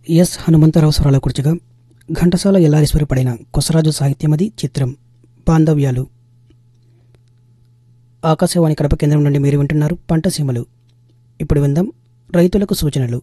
yes Hanumantharao స్వరాల కూర్చగా ఘంటసాల ఎల్లారీశ్వరి పడిన కొసరాజు సాహిత్యమది చిత్రం బాంధవ్యాలు ఆకాశవాణి కడప కేంద్రం నుండి మీరు వింటున్నారు పంట సీమలు ఇప్పుడు విందాం రైతులకు సూచనలు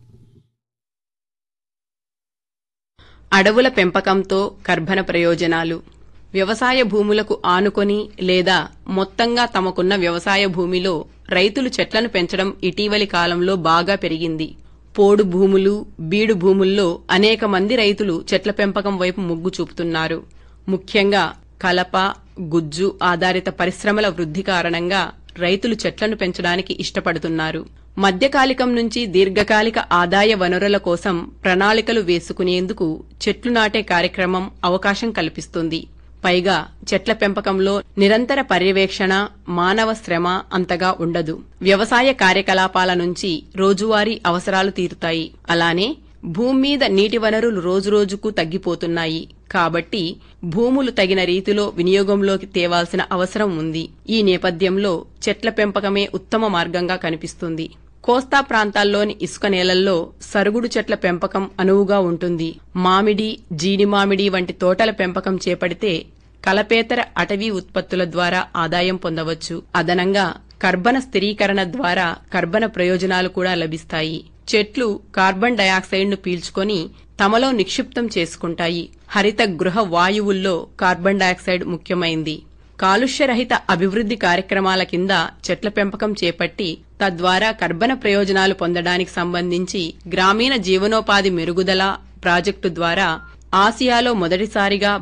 అడవుల పెంపకంతో కర్బన ప్రయోజనాలు వ్యవసాయ భూములకు ఆనుకొని లేదా మొత్తంగా తమకున్న వ్యవసాయ భూమిలో రైతులు చెట్లను పెంచడం ఇటీవలి కాలంలో బాగా పెరిగింది పోడు భూములు బీడు భూముల్లో అనేక మంది రైతులు చెట్ల పెంపకం వైపు మొగ్గు చూపుతున్నారు ముఖ్యంగా కలప గుజ్జు ఆధారిత పరిశ్రమల వృద్ధి కారణంగా రైతులు చెట్లను పెంచడానికి ఇష్టపడుతున్నారు మధ్యకాలికం నుంచి దీర్ఘకాలిక ఆదాయ వనరుల కోసం ప్రణాళికలు వేసుకునేందుకు చెట్లు నాటే కార్యక్రమం అవకాశం కల్పిస్తుంది పైగా చెట్ల పెంపకంలో నిరంతర పర్యవేక్షణ మానవ శ్రమ అంతగా ఉండదు వ్యవసాయ కార్యకలాపాల నుంచి రోజువారీ అవసరాలు తీరుతాయి అలానే భూమి మీద నీటి వనరులు రోజురోజుకు తగ్గిపోతున్నాయి కాబట్టి భూములు తగిన రీతిలో వినియోగంలోకి తేవాల్సిన అవసరం ఉంది ఈ నేపథ్యంలో చెట్ల పెంపకమే ఉత్తమ మార్గంగా కనిపిస్తుంది కోస్తా ప్రాంతాల్లోని ఇసుక నేలల్లో సరుగుడు చెట్ల పెంపకం అనువుగా ఉంటుంది మామిడి జీడి మామిడి వంటి తోటల పెంపకం చేపడితే కలపేతర అటవీ ఉత్పత్తుల ద్వారా ఆదాయం పొందవచ్చు అదనంగా కర్బన స్థిరీకరణ ద్వారా కర్బన ప్రయోజనాలు కూడా లభిస్తాయి చెట్లు కార్బన్ డయాక్సైడ్ ను పీల్చుకొని తమలో నిక్షిప్తం చేసుకుంటాయి హరిత గృహ వాయువుల్లో కార్బన్ డయాక్సైడ్ ముఖ్యమైంది కాలుష్యరహిత అభివృద్ధి కార్యక్రమాల కింద చెట్ల పెంపకం చేపట్టి తద్వారా కర్బన ప్రయోజనాలు పొందడానికి సంబంధించి గ్రామీణ జీవనోపాధి మెరుగుదల ప్రాజెక్టు ద్వారా ఆసియాలో మొదటిసారిగా